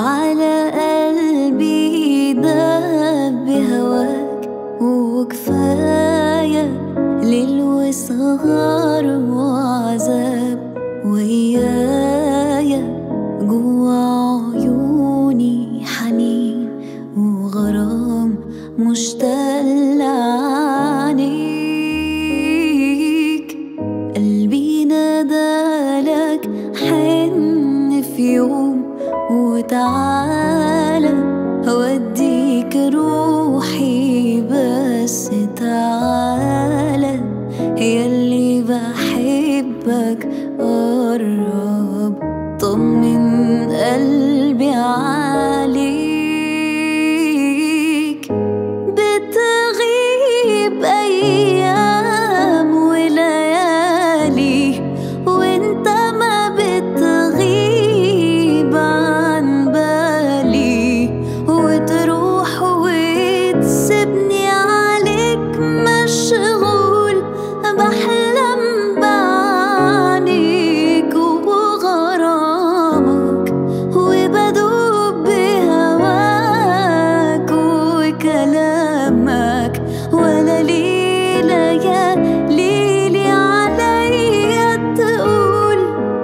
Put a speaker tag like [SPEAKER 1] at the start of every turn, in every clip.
[SPEAKER 1] على قلبي داب بهواك وكفاية ليل وسهر وعذاب ويايا جوا عيوني حنين وغرام مشتاق لعينيك قلبي نادالك حن في يوم وتعالى هوديك روحي بس تعالى ياللي بحبك قرب طمن قلبي عليك بتغيب أيام وليالي وانت ما بتغيب عن بالي وتروح وتسيبني عليك مشغول بحلم بعينيك وغرامك وبدوب بهواك وكلامك ولا ليلة يا ليلي عليا تقول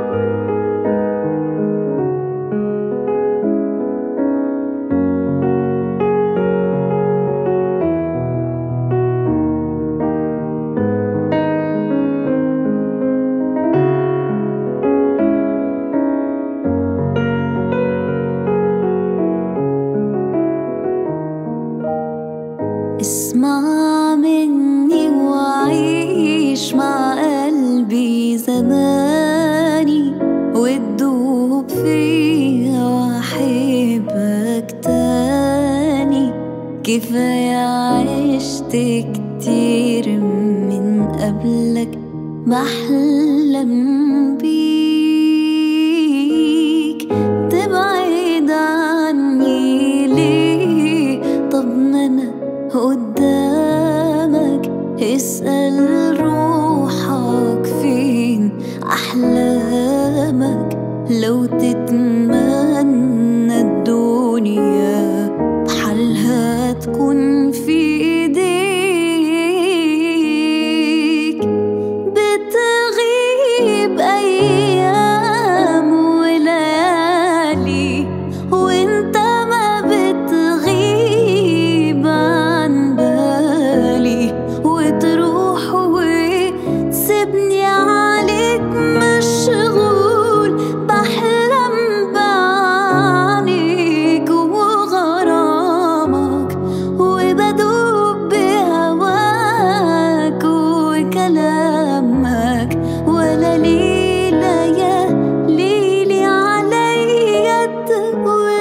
[SPEAKER 1] اسمع مني وعيش مع قلبي زماني وتدوب فيها واحبك تاني كفاية عشت كتير من قبلك بحلم بيك تبعد عني ليه طب ما انا قدامك اسأل روحك فين أحلامك لو تتمنى الدنيا بحالها تكون في ايديك بتغيب أيام وليالي وانت ما بتغيب عن بالي وتروح وتسيبني عليك مشغول بحلم بعينيك وغرامك وبدوب بهواك وكلامك ولا ليلة يا ليلي عليا تقول